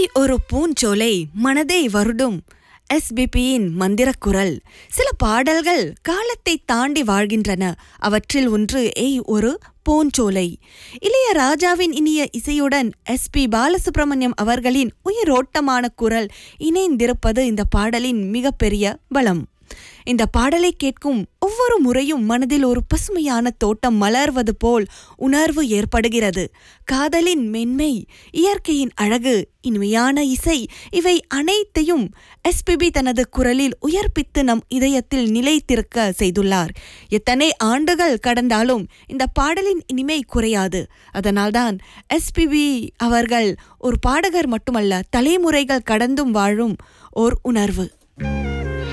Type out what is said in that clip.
ஒரு பூஞ்சோலை மனதை வருடும் எஸ்பிபியின் மந்திரக்குரல் சில பாடல்கள் காலத்தை தாண்டி வாழ்கின்றன அவற்றில் ஒன்று ஏய் ஒரு பூஞ்சோலை இளையராஜாவின் இனிய இசையுடன் எஸ்பி பாலசுப்ரமணியம் அவர்களின் உயிரோட்டமான குரல் இணைந்திருப்பது இந்த பாடலின் மிகப்பெரிய பலம் இந்த பாடலை கேட்கும் ஒவ்வொரு முறையும் மனதில் ஒரு பசுமையான தோட்டம் மலர்வது போல் உணர்வு ஏற்படுகிறது காதலின் மென்மை இயற்கையின் அழகு இனிமையான இசை இவை அனைத்தையும் எஸ்பிபி தனது குரலில் உயர்ப்பித்து நம் இதயத்தில் நிலைத்திருக்க செய்துள்ளார் எத்தனை ஆண்டுகள் கடந்தாலும் இந்த பாடலின் இனிமை குறையாது அதனால்தான் எஸ்பிபி அவர்கள் ஒரு பாடகர் மட்டுமல்ல தலைமுறைகள் கடந்தும் வாழும் ஓர் உணர்வு